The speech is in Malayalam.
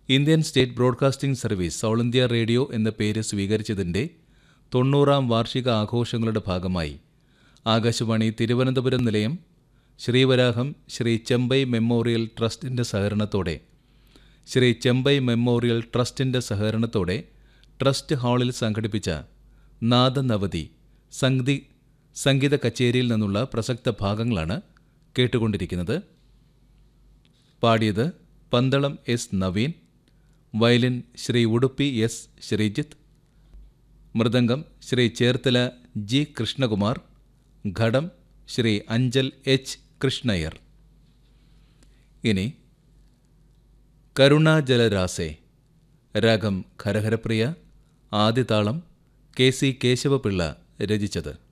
Indian State Broadcasting Service All India Radio എന്ന പേര് സ്വീകരിച്ചതിൻ്റെ തൊണ്ണൂറാം വാർഷിക ആഘോഷങ്ങളുടെ ഭാഗമായി ആകാശവാണി തിരുവനന്തപുരം നിലയം ശ്രീവരാഹം ശ്രീ ചെമ്പൈ മെമ്മോറിയൽ ട്രസ്റ്റിൻ്റെ സഹകരണത്തോടെ ശ്രീ ചെമ്പൈ മെമ്മോറിയൽ ട്രസ്റ്റിൻ്റെ സഹകരണത്തോടെ ട്രസ്റ്റ് ഹാളിൽ സംഘടിപ്പിച്ച നാദനവതി സംഗീ സംഗീത കച്ചേരിയിൽ നിന്നുള്ള പ്രസക്ത ഭാഗങ്ങളാണ് കേട്ടുകൊണ്ടിരിക്കുന്നത് പാടിയത് Pandalam S Naveen violin Sri Udupi S Sreejith mridangam Sri Cherthala G Krishnakumar ghatam Sri Anchal H Krishnayyar ഇനി കരുണാജലരാസെ രാഗം ഖരഹരപ്രിയ ആദിതാളം കെ സി കേശവപിള്ള രചിച്ചത്